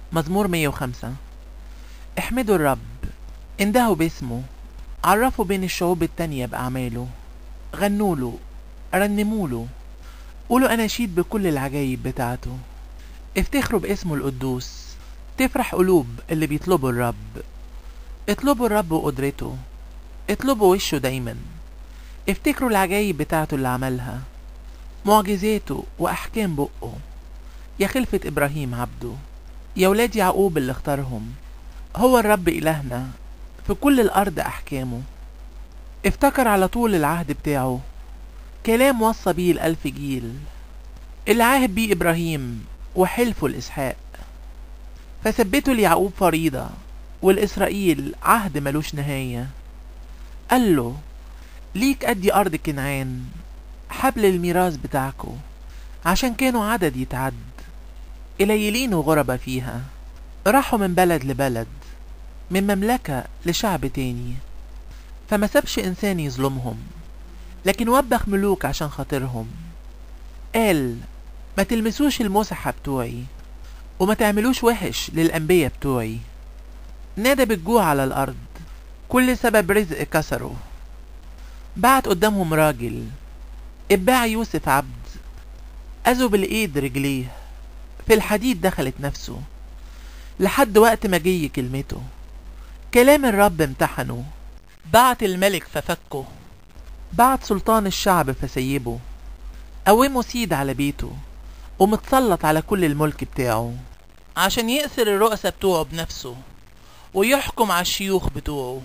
مزمور 105 احمدوا الرب اندهوا باسمه عرفوا بين الشعوب التانية بأعماله غنوا له رنموا له قولوا أناشيد بكل العجايب بتاعته افتخروا باسمه القدوس تفرح قلوب اللي بيطلبوا الرب اطلبوا الرب وقدرته اطلبوا وشه دايما افتكروا العجايب بتاعته اللي عملها معجزاته وأحكام بقه يا خلفة إبراهيم عبده يا ولاد يعقوب اللي اختارهم هو الرب إلهنا في كل الأرض أحكامه افتكر على طول العهد بتاعه كلام وصى بيه الألف جيل اللي عاهد بيه إبراهيم وحلفه لإسحاق فثبته ليعقوب فريضة والإسرائيل عهد ملوش نهاية قال له ليك أدي أرض كنعان حبل الميراث بتاعكو عشان كانوا عدد يتعد قليلين وغربة فيها راحوا من بلد لبلد من مملكة لشعب تاني فما سابش إنسان يظلمهم لكن وبخ ملوك عشان خاطرهم قال ما تلمسوش المسحة بتوعي وما تعملوش وحش للأنبياء بتوعي نادى بالجوع على الأرض كل سبب رزق كسره بعت قدامهم راجل اتباع يوسف عبد أذوا بالإيد رجليه في الحديد دخلت نفسه لحد وقت ما جي كلمته كلام الرب امتحنه بعت الملك ففكه بعت سلطان الشعب فسيبه قومه سيد على بيته ومتسلط على كل الملك بتاعه عشان يأسر الرؤساء بتوعه بنفسه ويحكم على الشيوخ بتوعه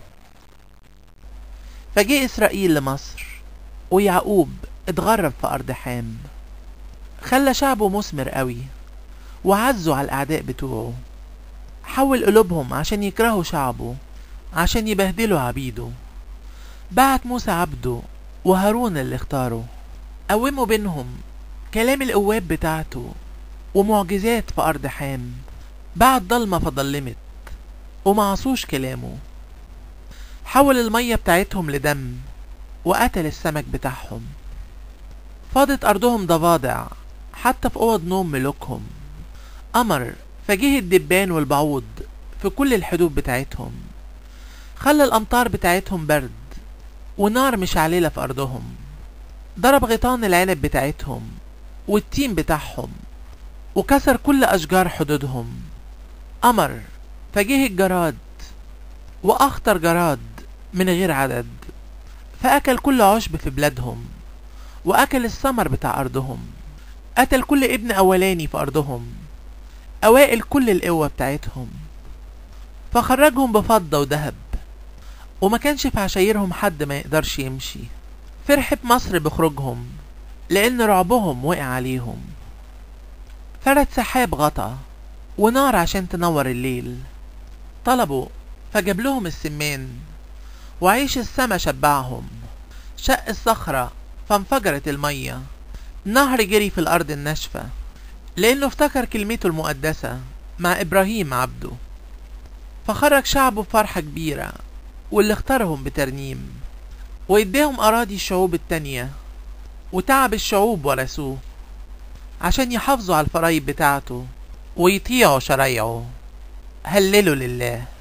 فجه إسرائيل لمصر ويعقوب اتغرب في أرض حام خلى شعبه مثمر قوي وعزوا على الأعداء بتوعه حول قلوبهم عشان يكرهوا شعبه عشان يبهدلوا عبيده بعت موسى عبده وهارون اللي اختاره قوموا بينهم كلام القواب بتاعته ومعجزات في أرض حام بعد ضلمة فضلمت وما عصوش كلامه حول المية بتاعتهم لدم وقتل السمك بتاعهم فاضت أرضهم ضفادع حتى في أوض نوم ملوكهم أمر فجه الدبان والبعوض في كل الحدود بتاعتهم خلى الأمطار بتاعتهم برد ونار مشعللة في أرضهم ضرب غيطان العنب بتاعتهم والتين بتاعهم وكسر كل أشجار حدودهم أمر فجه الجراد وأخطر جراد من غير عدد فأكل كل عشب في بلادهم وأكل الثمر بتاع أرضهم قتل كل ابن أولاني في أرضهم أوائل كل القوة بتاعتهم فخرجهم بفضة وذهب وما كانش في عشايرهم حد ما يقدرش يمشي فرحت مصر بخروجهم لأن رعبهم وقع عليهم فرد سحاب غطا ونار عشان تنور الليل طلبوا فجاب لهم السمان وعيش السما شبعهم شق الصخرة فانفجرت المية نهر جري في الأرض الناشفة لأنه افتكر كلمته المقدسة مع إبراهيم عبده فخرج شعبه بفرحة كبيرة واللي اختارهم بترنيم ويديهم أراضي الشعوب التانية وتعب الشعوب ورثوه عشان يحافظوا على الفرايب بتاعته ويطيعوا شرايعه هللوا لله